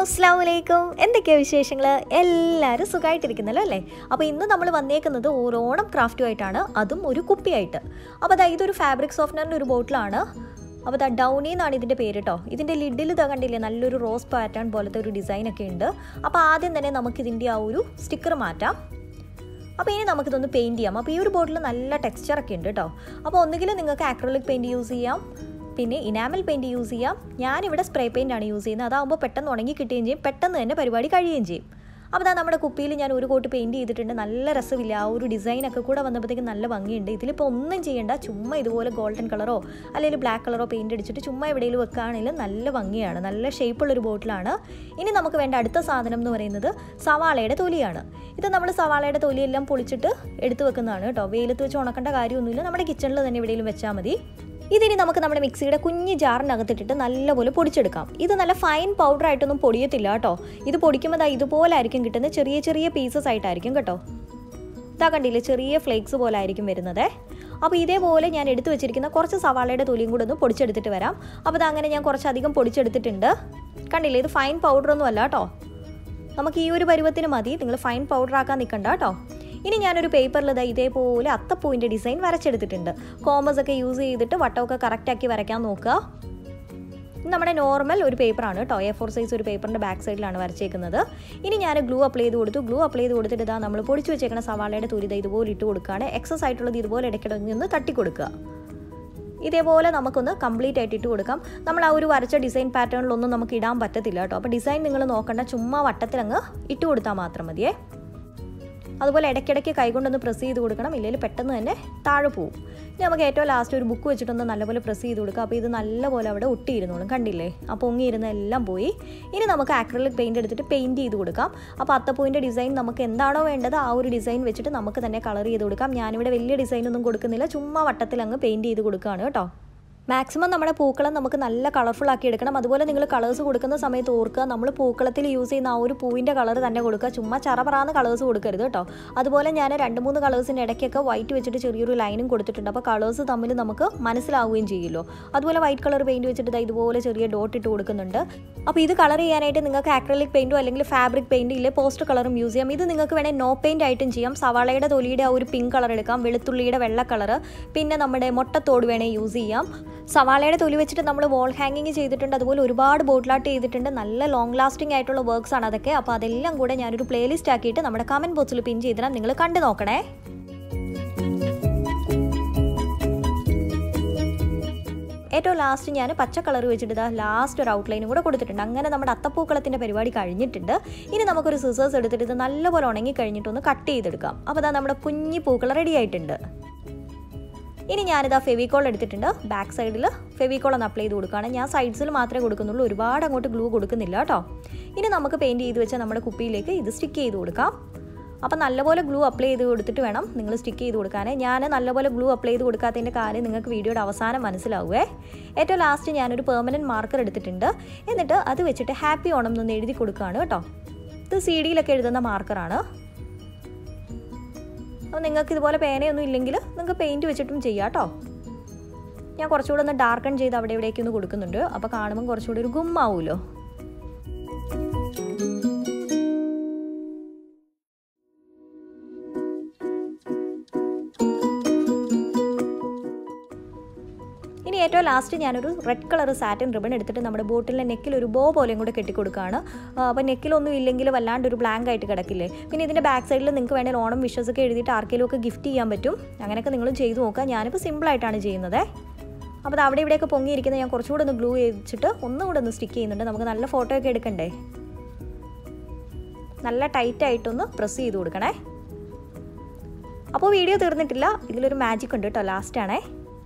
അസ്സാം വലൈക്കും എന്തൊക്കെയാണ് വിശേഷങ്ങൾ എല്ലാവരും സുഖമായിട്ടിരിക്കുന്നല്ലോ അല്ലേ അപ്പോൾ ഇന്ന് നമ്മൾ വന്നേക്കുന്നത് ഒരു ഓണം ക്രാഫ്റ്റുമായിട്ടാണ് അതും ഒരു കുപ്പിയായിട്ട് അപ്പോൾ അതാ ഇതൊരു ഫാബ്രിക് സോഫ്റ്റ്വെയറിൻ്റെ ഒരു ബോട്ടിലാണ് അപ്പോൾ ദാ ഡൗണി എന്നാണ് ഇതിൻ്റെ പേര് കേട്ടോ ഇതിൻ്റെ ലിഡിൽ ഇതാ കണ്ടില്ലേ നല്ലൊരു റോസ് പാറ്റേൺ പോലത്തെ ഒരു ഡിസൈൻ ഒക്കെ ഉണ്ട് അപ്പോൾ ആദ്യം തന്നെ നമുക്ക് ഇതിൻ്റെ ആ ഒരു സ്റ്റിക്കർ മാറ്റാം അപ്പോൾ ഇനി നമുക്കിതൊന്ന് പെയിൻറ്റ് ചെയ്യാം അപ്പോൾ ഈ ഒരു ബോട്ടിൽ നല്ല ടെക്സ്ചർ ഒക്കെ ഉണ്ട് കേട്ടോ അപ്പോൾ ഒന്നുകിൽ നിങ്ങൾക്ക് ആക്രലിക് പെയിൻറ്റ് യൂസ് ചെയ്യാം പിന്നെ ഇനാമൽ പെയിൻറ്റ് യൂസ് ചെയ്യാം ഞാനിവിടെ സ്പ്രേ പെയിൻ്റ് ആണ് യൂസ് ചെയ്യുന്നത് അതാകുമ്പോൾ പെട്ടെന്ന് ഉണങ്ങി കിട്ടുകയും ചെയ്യും പെട്ടെന്ന് തന്നെ പരിപാടി കഴിയുകയും ചെയ്യും അപ്പോൾ അതാ നമ്മുടെ കുപ്പിയിൽ ഞാൻ ഒരു കോട്ട് പെയിൻറ്റ് ചെയ്തിട്ടുണ്ട് നല്ല രസമില്ല ആ ഒരു ഡിസൈനൊക്കെ കൂടെ വന്നപ്പോഴത്തേക്കും നല്ല ഭംഗിയുണ്ട് ഇതിലിപ്പോൾ ഒന്നും ചെയ്യേണ്ട ചുമ്മാ ഇതുപോലെ ഗോൾഡൻ കളറോ അല്ലെങ്കിൽ ബ്ലാക്ക് കളറോ പെയിൻറ്റ് അടിച്ചിട്ട് ചുമ്മാ എവിടെയെങ്കിലും വെക്കുകയാണെങ്കിൽ നല്ല ഭംഗിയാണ് നല്ല ഷേപ്പുള്ളൊരു ബോട്ടിലാണ് ഇനി നമുക്ക് വേണ്ട അടുത്ത സാധനം എന്ന് പറയുന്നത് സവാളയുടെ തൊലിയാണ് ഇത് നമ്മൾ സവാളയുടെ തൊലിയെല്ലാം പൊളിച്ചിട്ട് എടുത്ത് വെക്കുന്നതാണ് കേട്ടോ വെയിലത്ത് വെച്ച് ഉണക്കേണ്ട കാര്യമൊന്നുമില്ല നമ്മുടെ കിച്ചണിൽ തന്നെ എവിടെയെങ്കിലും വെച്ചാൽ മതി ഇതിനി നമുക്ക് നമ്മുടെ മിക്സിയുടെ കുഞ്ഞ് ജാറിനകത്തിട്ടിട്ട് നല്ലപോലെ പൊടിച്ചെടുക്കാം ഇത് നല്ല ഫൈൻ പൗഡർ ആയിട്ടൊന്നും പൊടിയത്തില്ല കേട്ടോ ഇത് പൊടിക്കുമ്പോൾ ദാ ഇതുപോലെ ആയിരിക്കും കിട്ടുന്നത് ചെറിയ ചെറിയ പീസസ് ആയിട്ടായിരിക്കും കേട്ടോ ഇതാ കണ്ടില്ലേ ചെറിയ ഫ്ലേക്സ് പോലെ ആയിരിക്കും വരുന്നത് അപ്പോൾ ഇതേപോലെ ഞാൻ എടുത്തു വെച്ചിരിക്കുന്ന കുറച്ച് സവാളയുടെ തൊലിയും കൂടെ ഒന്ന് പൊടിച്ചെടുത്തിട്ട് വരാം അപ്പോൾ അങ്ങനെ ഞാൻ കുറച്ചധികം പൊടിച്ചെടുത്തിട്ടുണ്ട് കണ്ടില്ലേ ഇത് ഫൈൻ പൗഡറൊന്നും അല്ല കേട്ടോ നമുക്ക് ഈ ഒരു പരുവത്തിന് മതി നിങ്ങൾ ഫൈൻ പൗഡർ ആക്കാൻ നിൽക്കണ്ട കേട്ടോ ഇനി ഞാനൊരു പേപ്പറിൽ ഇതാ ഇതേപോലെ അത്തപ്പൂവിൻ്റെ ഡിസൈൻ വരച്ചെടുത്തിട്ടുണ്ട് കോമസ് ഒക്കെ യൂസ് ചെയ്തിട്ട് വട്ടമൊക്കെ കറക്റ്റാക്കി വരയ്ക്കാൻ നോക്കുക നമ്മുടെ നോർമൽ ഒരു പേപ്പറാണ് കേട്ടോ എ ഫോർ സൈസ് ഒരു പേപ്പറിൻ്റെ ബാക്ക് സൈഡിലാണ് വരച്ചേക്കുന്നത് ഇനി ഞാൻ ഗ്ലൂ അപ്ലൈ ചെയ്ത് കൊടുത്തു ഗ്ലൂ അപ്ലൈ ചെയ്ത് കൊടുത്തിട്ട് ഇതാ നമ്മൾ പൊടിച്ച് വെച്ചേക്കുന്ന സവാളയുടെ തുരിത ഇതുപോലെ ഇട്ട് കൊടുക്കുകയാണ് എക്സസ് ആയിട്ടുള്ളത് ഇതുപോലെ ഇടയ്ക്കിടയിൽ നിന്ന് തട്ടി കൊടുക്കുക ഇതേപോലെ നമുക്കൊന്ന് കംപ്ലീറ്റ് ആയിട്ട് ഇട്ട് കൊടുക്കാം നമ്മൾ ആ ഒരു വരച്ച ഡിസൈൻ പാറ്റേണിലൊന്നും നമുക്ക് ഇടാൻ പറ്റത്തില്ല കേട്ടോ അപ്പോൾ ഡിസൈൻ നിങ്ങൾ നോക്കണ്ട ചുമ്മാ വട്ടത്തിലങ്ങ് ഇട്ട് കൊടുത്താൽ മാത്രം മതിയേ അതുപോലെ ഇടയ്ക്കിടയ്ക്ക് കൈകൊണ്ടൊന്ന് പ്രസ് ചെയ്ത് കൊടുക്കണം ഇല്ലെങ്കിൽ പെട്ടെന്ന് തന്നെ താഴെ പോവും ഇനി നമുക്ക് ഏറ്റവും ലാസ്റ്റ് ഒരു ബുക്ക് വെച്ചിട്ടൊന്ന് നല്ലപോലെ പ്രസ് ചെയ്ത് കൊടുക്കുക അപ്പോൾ ഇത് നല്ലപോലെ അവിടെ ഒട്ടിയിരുന്നോളും കണ്ടില്ലേ ആ പൊങ്ങിയിരുന്ന എല്ലാം പോയി ഇനി നമുക്ക് ആക്രലിക് പെയിൻറ്റ് എടുത്തിട്ട് പെയിൻറ്റ് ചെയ്ത് കൊടുക്കാം അപ്പോൾ അത്തപ്പൂവിൻ്റെ ഡിസൈൻ നമുക്ക് എന്താണോ വേണ്ടത് ആ ഒരു ഡിസൈൻ വെച്ചിട്ട് നമുക്ക് തന്നെ കളർ ചെയ്ത് കൊടുക്കാം ഞാനിവിടെ വലിയ ഡിസൈൻ ഒന്നും കൊടുക്കുന്നില്ല ചുമ്മാ വട്ടത്തിൽ അങ്ങ് പെയിൻറ്റ് ചെയ്ത് കൊടുക്കുകയാണ് കേട്ടോ മാക്സിമം നമ്മുടെ പൂക്കളം നമുക്ക് നല്ല കളർഫുൾ ആക്കി എടുക്കണം അതുപോലെ നിങ്ങൾ കളേഴ്സ് കൊടുക്കുന്ന സമയത്ത് ഓർക്കുക നമ്മൾ പൂക്കളത്തിൽ യൂസ് ചെയ്യുന്ന ആ ഒരു പൂവിൻ്റെ കളർ തന്നെ കൊടുക്കുക ചുമ്മാ ചറപറാന്ന് കളേഴ്സ് കൊടുക്കരുത് കേട്ടോ അതുപോലെ ഞാൻ രണ്ട് മൂന്ന് കളേഴ്സിൻ്റെ ഇടയ്ക്കൊക്കെ വൈറ്റ് വെച്ചിട്ട് ചെറിയൊരു ലൈനും കൊടുത്തിട്ടുണ്ട് അപ്പോൾ കളേഴ്സ് തമ്മിൽ നമുക്ക് മനസ്സിലാവുകയും ചെയ്യുമല്ലോ അതുപോലെ വൈറ്റ് കളർ പെയിൻറ്റ് വെച്ചിട്ട് ഇതുപോലെ ചെറിയ ഡോട്ട് ഇട്ട് കൊടുക്കുന്നുണ്ട് അപ്പോൾ ഇത് കളർ ചെയ്യാനായിട്ട് നിങ്ങൾക്ക് ആക്രലിക് പെയിൻറ്റോ അല്ലെങ്കിൽ ഫാബ്രിക് പെയിൻറ്റ് ഇല്ലേ പോസ്റ്റ് കളറും യൂസ് ചെയ്യാം ഇത് നിങ്ങൾക്ക് വേണേൽ നോ പെയിൻറ്റ് ആയിട്ടും ചെയ്യാം സവാളയുടെ തൊലിയുടെ ആ ഒരു പിങ്ക് കളർ എടുക്കാം വെളുത്തുള്ളിയുടെ വെള്ള കളർ പിന്നെ നമ്മുടെ മുട്ടത്തോട് വേണേൽ യൂസ് ചെയ്യാം സവാളയുടെ തൊലി വെച്ചിട്ട് നമ്മൾ വോൾ ഹാങ്ങിങ് ചെയ്തിട്ടുണ്ട് അതുപോലെ ഒരുപാട് ബോട്ടിലാട്ട് ചെയ്തിട്ടുണ്ട് നല്ല ലോങ് ലാസ്റ്റിംഗ് ആയിട്ടുള്ള വർക്ക്സ് ആണ് അതൊക്കെ അപ്പോൾ അതെല്ലാം കൂടെ ഞാനൊരു പ്ലേലിസ്റ്റ് ആക്കിയിട്ട് നമ്മുടെ കമൻറ്റ് ബോക്സിൽ പിൻ ചെയ്തിടാം നിങ്ങൾ കണ്ടു നോക്കണേ ഏറ്റവും ലാസ്റ്റ് ഞാൻ പച്ച കളർ വെച്ചിട്ട് ഇതാ ലാസ്റ്റ് ഒരു ഔട്ട്ലൈനും കൂടെ കൊടുത്തിട്ടുണ്ട് അങ്ങനെ നമ്മുടെ അത്തപ്പൂക്കളത്തിൻ്റെ പരിപാടി കഴിഞ്ഞിട്ടുണ്ട് ഇനി നമുക്കൊരു സിസേഴ്സ് എടുത്തിട്ട് ഇത് നല്ലപോലെ ഉണങ്ങി കഴിഞ്ഞിട്ടൊന്ന് കട്ട് ചെയ്തെടുക്കാം അപ്പോൾ അതാ നമ്മുടെ കുഞ്ഞി പൂക്കൾ റെഡി ആയിട്ടുണ്ട് ഇനി ഞാനിതാ ഫെവിക്കോൾ എടുത്തിട്ടുണ്ട് ബാക്ക് സൈഡിൽ ഫെവിക്കോൾ ഒന്ന് അപ്ലൈ ചെയ്ത് കൊടുക്കുകയാണ് ഞാൻ സൈഡ്സിൽ മാത്രമേ കൊടുക്കുന്നുള്ളൂ ഒരുപാട് അങ്ങോട്ട് ഗ്ലൂ കൊടുക്കുന്നില്ല കേട്ടോ ഇനി നമുക്ക് പെയിൻറ്റ് ചെയ്ത് വെച്ചാൽ നമ്മുടെ കുപ്പിയിലേക്ക് ഇത് സ്റ്റിക്ക് ചെയ്ത് കൊടുക്കാം അപ്പം നല്ലപോലെ ഗ്ലൂ അപ്ലൈ ചെയ്ത് കൊടുത്തിട്ട് വേണം നിങ്ങൾ സ്റ്റിക്ക് ചെയ്ത് കൊടുക്കാൻ ഞാൻ നല്ലപോലെ ഗ്ലൂ അപ്ലൈ ചെയ്ത് കൊടുക്കാത്തതിൻ്റെ കാര്യം നിങ്ങൾക്ക് വീഡിയോയുടെ അവസാനം മനസ്സിലാവുമേ ഏറ്റവും ലാസ്റ്റ് ഞാനൊരു പെർമനൻറ്റ് മാർക്കർ എടുത്തിട്ടുണ്ട് എന്നിട്ട് അത് വെച്ചിട്ട് ഹാപ്പി ഓണം എന്നൊന്ന് എഴുതി കൊടുക്കുകയാണ് കേട്ടോ ഇത് സി ഡിയിലൊക്കെ എഴുതുന്ന മാർക്കറാണ് അപ്പോൾ നിങ്ങൾക്ക് ഇതുപോലെ പേനയൊന്നും ഇല്ലെങ്കിൽ നിങ്ങൾക്ക് പെയിൻറ്റ് വെച്ചിട്ടും ചെയ്യാം കേട്ടോ ഞാൻ കുറച്ചുകൂടെ ഒന്ന് ഡാർക്കൺ ചെയ്ത് അവിടെ ഇവിടേക്ക് ഒന്ന് കൊടുക്കുന്നുണ്ട് അപ്പോൾ കാണുമ്പോൾ കുറച്ചുകൂടി ഒരു ഗുമ്മാവുമല്ലോ ഇനി ഏറ്റവും ലാസ്റ്റ് ഞാനൊരു റെഡ് കളർ സാറ്റിൻ റിബൺ എടുത്തിട്ട് നമ്മുടെ ബോട്ടിലെ നെക്കിൽ ഒരു ബോ പോലെയും കൂടെ കെട്ടിക്കൊടുക്കുകയാണ് അപ്പോൾ നെക്കിലൊന്നും ഇല്ലെങ്കിൽ വല്ലാണ്ട് ഒരു ബ്ലാങ്ക് ആയിട്ട് കിടക്കില്ലേ പിന്നെ ഇതിൻ്റെ ബാക്ക് സൈഡിൽ നിങ്ങൾക്ക് വേണമെങ്കിൽ ഓണം വിഷസ് ഒക്കെ എഴുതിയിട്ട് ആർക്കെങ്കിലും ഒക്കെ ഗിഫ്റ്റ് ചെയ്യാൻ പറ്റും അങ്ങനെയൊക്കെ നിങ്ങൾ ചെയ്തു നോക്കുക ഞാനിപ്പോൾ സിമ്പിളായിട്ടാണ് ചെയ്യുന്നത് അപ്പോൾ അവിടെ ഇവിടെയൊക്കെ പൊങ്ങിയിരിക്കുന്നത് ഞാൻ കുറച്ചുകൂടെ ഒന്ന് ഗ്ലൂ ചെയ്തിട്ട് ഒന്നും കൂടെ ഒന്ന് സ്റ്റിക്ക് ചെയ്യുന്നുണ്ട് നമുക്ക് നല്ല ഫോട്ടോ ഒക്കെ എടുക്കണ്ടേ നല്ല ടൈറ്റായിട്ടൊന്ന് പ്രസ് ചെയ്ത് കൊടുക്കണേ അപ്പോൾ വീഡിയോ തീർന്നിട്ടില്ല ഇതിലൊരു മാജിക് ഉണ്ട് കേട്ടോ ലാസ്റ്റാണേ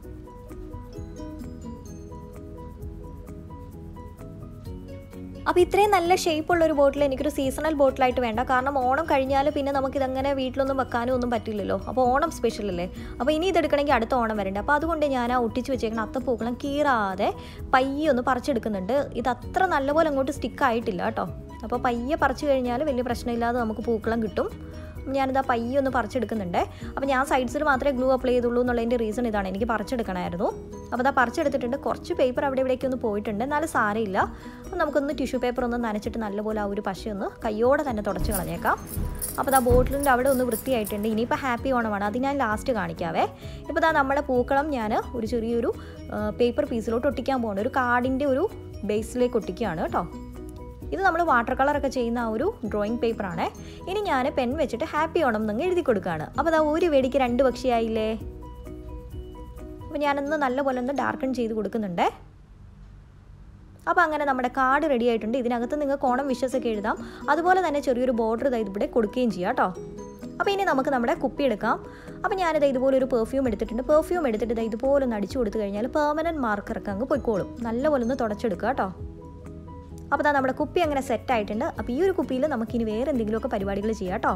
അപ്പോൾ ഇത്രയും നല്ല ഷേപ്പുള്ള ഒരു ബോട്ടിൽ എനിക്കൊരു സീസണൽ ബോട്ടിലായിട്ട് വേണ്ട കാരണം ഓണം കഴിഞ്ഞാൽ പിന്നെ നമുക്കിതങ്ങനെ വീട്ടിലൊന്നും വെക്കാനും ഒന്നും പറ്റില്ലല്ലോ അപ്പോൾ ഓണം സ്പെഷ്യൽ അല്ലേ അപ്പോൾ ഇനി ഇതെടുക്കണമെങ്കിൽ അടുത്ത ഓണം വരണ്ട അപ്പോൾ അതുകൊണ്ട് ഞാൻ ആ ഒട്ടിച്ച് വെച്ചേക്കുന്ന അത്തപ്പൂക്കളം കീറാതെ പയ്യെ ഒന്ന് പറിച്ചെടുക്കുന്നുണ്ട് ഇത് അത്ര നല്ലപോലെ അങ്ങോട്ട് സ്റ്റിക്ക് ആയിട്ടില്ല കേട്ടോ അപ്പോൾ പയ്യെ പറിച്ചു കഴിഞ്ഞാൽ വലിയ പ്രശ്നമില്ലാതെ നമുക്ക് പൂക്കളം കിട്ടും ഞാനിതാ പയ്യെ ഒന്ന് പറിച്ചെടുക്കുന്നുണ്ട് അപ്പോൾ ഞാൻ സൈഡ്സിൽ മാത്രമേ ഗ്ലൂ അപ്ലൈ ചെയ്തുള്ളൂ എന്നുള്ളതിൻ്റെ റീസൺ ഇതാണ് എനിക്ക് പറിച്ചെടുക്കണമായിരുന്നു അപ്പോൾ അതാ പറിച്ചെടുത്തിട്ടുണ്ട് കുറച്ച് പേപ്പർ അവിടെ ഇവിടേക്ക് ഒന്ന് പോയിട്ടുണ്ട് എന്നാലും സാരമില്ല അപ്പോൾ നമുക്കൊന്ന് ടിഷ്യൂ പേപ്പർ ഒന്ന് നനച്ചിട്ട് നല്ലപോലെ ആ ഒരു പശ ഒന്ന് കയ്യോടെ തന്നെ തുടച്ച് കളഞ്ഞേക്കാം അപ്പോൾ ആ ബോട്ടിലിൻ്റെ അവിടെ ഒന്ന് വൃത്തിയായിട്ടുണ്ട് ഇനിയിപ്പോൾ ഹാപ്പി ഓണമാണ് അത് ഞാൻ ലാസ്റ്റ് കാണിക്കാവേ ഇപ്പോൾ ഇതാ നമ്മുടെ പൂക്കളം ഞാൻ ഒരു ചെറിയൊരു പേപ്പർ പീസിലോട്ട് ഒട്ടിക്കാൻ പോകുന്നുണ്ട് ഒരു കാർഡിൻ്റെ ഒരു ബേസിലേക്ക് ഒട്ടിക്കുകയാണ് കേട്ടോ ഇത് നമ്മൾ വാട്ടർ കളറൊക്കെ ചെയ്യുന്ന ആ ഒരു ഡ്രോയിങ് പേപ്പറാണ് ഇനി ഞാൻ പെൻ വെച്ചിട്ട് ഹാപ്പി ഓണം എന്നങ്ങ് എഴുതി കൊടുക്കുകയാണ് അപ്പോൾ അതാ ഒരു വെടിക്ക് രണ്ട് പക്ഷിയായില്ലേ അപ്പോൾ ഞാനൊന്ന് നല്ലപോലെ ഒന്ന് ഡാർക്കൺ ചെയ്ത് കൊടുക്കുന്നുണ്ട് അപ്പോൾ അങ്ങനെ നമ്മുടെ കാർഡ് റെഡി ആയിട്ടുണ്ട് ഇതിനകത്ത് നിങ്ങൾക്ക് ഓണം വിഷസ് ഒക്കെ എഴുതാം അതുപോലെ തന്നെ ചെറിയൊരു ബോർഡർ ഇതാ ഇവിടെ കൊടുക്കുകയും ചെയ്യാം കേട്ടോ അപ്പോൾ ഇനി നമുക്ക് നമ്മുടെ കുപ്പി എടുക്കാം അപ്പോൾ ഞാനിത് ഇതുപോലെ ഒരു പെർഫ്യൂം എടുത്തിട്ടുണ്ട് പെർഫ്യൂം എടുത്തിട്ട് ഇതാ ഇതുപോലെ ഒന്ന് അടിച്ചു കൊടുത്തു കഴിഞ്ഞാൽ പെർമനൻറ്റ് മാർക്കറൊക്കെ അങ്ങ് പൊയ്ക്കോളും നല്ലപോലെ ഒന്ന് തുടച്ചെടുക്കുക കേട്ടോ അപ്പോൾ അതാ നമ്മുടെ കുപ്പി അങ്ങനെ സെറ്റ് ആയിട്ടുണ്ട് അപ്പോൾ ഈ ഒരു കുപ്പിയിൽ നമുക്കിനി വേറെ എന്തെങ്കിലുമൊക്കെ പരിപാടികൾ ചെയ്യാം കേട്ടോ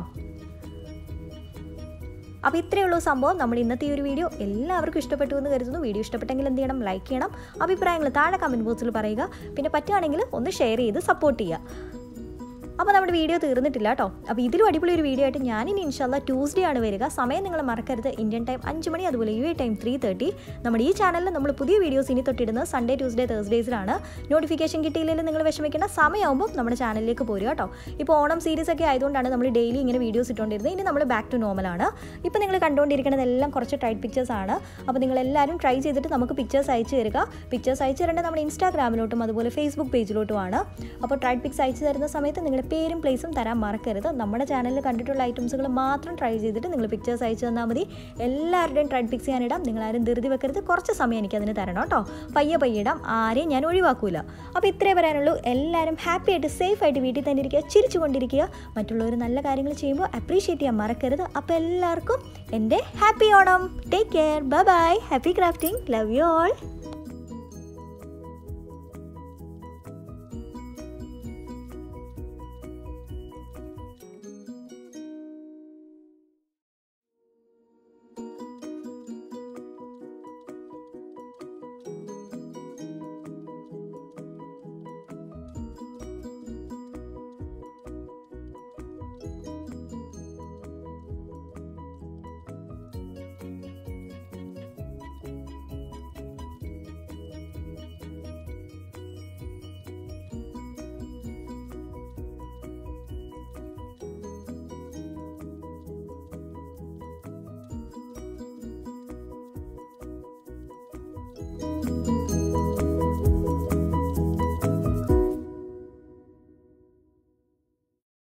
അപ്പോൾ ഇത്രയേ ഉള്ളൂ സംഭവം നമ്മൾ ഇന്നത്തെ ഈ ഒരു വീഡിയോ എല്ലാവർക്കും ഇഷ്ടപ്പെട്ടു എന്ന് കരുതുന്നു വീഡിയോ ഇഷ്ടപ്പെട്ടെങ്കിൽ എന്ത് ചെയ്യണം ലൈക്ക് ചെയ്യണം അഭിപ്രായങ്ങൾ താഴെ കമൻറ്റ് ബോക്സിൽ പറയുക പിന്നെ പറ്റുകയാണെങ്കിൽ ഒന്ന് ഷെയർ ചെയ്ത് സപ്പോർട്ട് ചെയ്യുക അപ്പോൾ നമ്മുടെ വീഡിയോ തീർന്നിട്ടില്ല കേട്ടോ അപ്പോൾ ഇതിലും അടിപൊളി ഒരു വീഡിയോ ആയിട്ട് ഞാനിനി ഇൻഷാല്ല ട്യൂസ്ഡേ ആണ് വരിക സമയം നിങ്ങൾ മറക്കരുത് ഇന്ത്യൻ ടൈം അഞ്ച് മണി അതുപോലെ U A time three thirty നമ്മുടെ ഈ ചാനലിൽ നമ്മൾ പുതിയ വീഡിയോസ് ഇനി തൊട്ടിടുന്നത് സൺഡേ ട്യൂസ്ഡേ തേഴ്സ്ഡേസിലാണ് നോട്ടിഫിക്കേഷൻ കിട്ടിയില്ലെങ്കിൽ നിങ്ങൾ വിഷമിക്കേണ്ട സമയമാകുമ്പോൾ നമ്മുടെ ചാനലിലേക്ക് പോരുക കേട്ടോ ഇപ്പോൾ ഓണം സീരീസ് ഒക്കെ ആയതുകൊണ്ടാണ് നമ്മൾ ഡെയിലി ഇങ്ങനെ വീഡിയോസ് ഇട്ടുകൊണ്ടിരുന്നത് ഇനി നമ്മൾ ബാക്ക് ടു നോർമലാണ് ഇപ്പോൾ നിങ്ങൾ കണ്ടുകൊണ്ടിരിക്കുന്നതെല്ലാം കുറച്ച് ടൈറ്റ് പിക്ചേഴ്സ് ആണ് അപ്പോൾ നിങ്ങൾ എല്ലാവരും ട്രൈ ചെയ്തിട്ട് നമുക്ക് പിക്ചേഴ്സ് അയച്ചു തരിക പിക്ചേഴ്സ് അയച്ചു തരേണ്ടത് നമ്മുടെ ഇൻസ്റ്റാഗ്രാമിലോട്ടും അതുപോലെ ഫേസ്ബുക്ക് പേജിലോട്ടുമാണ് അപ്പോൾ ട്രൈറ്റ് പിക്സ് അയച്ചു തരുന്ന സമയത്ത് നിങ്ങളുടെ പേരും പ്ലേസും തരാൻ മറക്കരുത് നമ്മുടെ ചാനലിൽ കണ്ടിട്ടുള്ള ഐറ്റംസുകൾ മാത്രം ട്രൈ ചെയ്തിട്ട് നിങ്ങൾ പിക്ചേഴ്സ് അയച്ചു തന്നാൽ മതി എല്ലാവരുടെയും ട്രൈഡ് പിക്സ് ഞാനിടാം നിങ്ങൾ ആരും ധൃതി വെക്കരുത് കുറച്ച് സമയം എനിക്ക് അതിന് തരണം കേട്ടോ പയ്യെ പയ്യെ ഇടാം ആരെയും ഞാൻ ഒഴിവാക്കൂല അപ്പോൾ ഇത്രേ പറയാനുള്ളൂ എല്ലാവരും ഹാപ്പി ആയിട്ട് സേഫ് ആയിട്ട് വീട്ടിൽ തന്നെ ഇരിക്കുക ചിരിച്ചു കൊണ്ടിരിക്കുക മറ്റുള്ളവർ നല്ല കാര്യങ്ങൾ ചെയ്യുമ്പോൾ അപ്രീഷിയേറ്റ് ചെയ്യാൻ മറക്കരുത് അപ്പോൾ എല്ലാവർക്കും എൻ്റെ happy Onam take care bye bye happy crafting love you all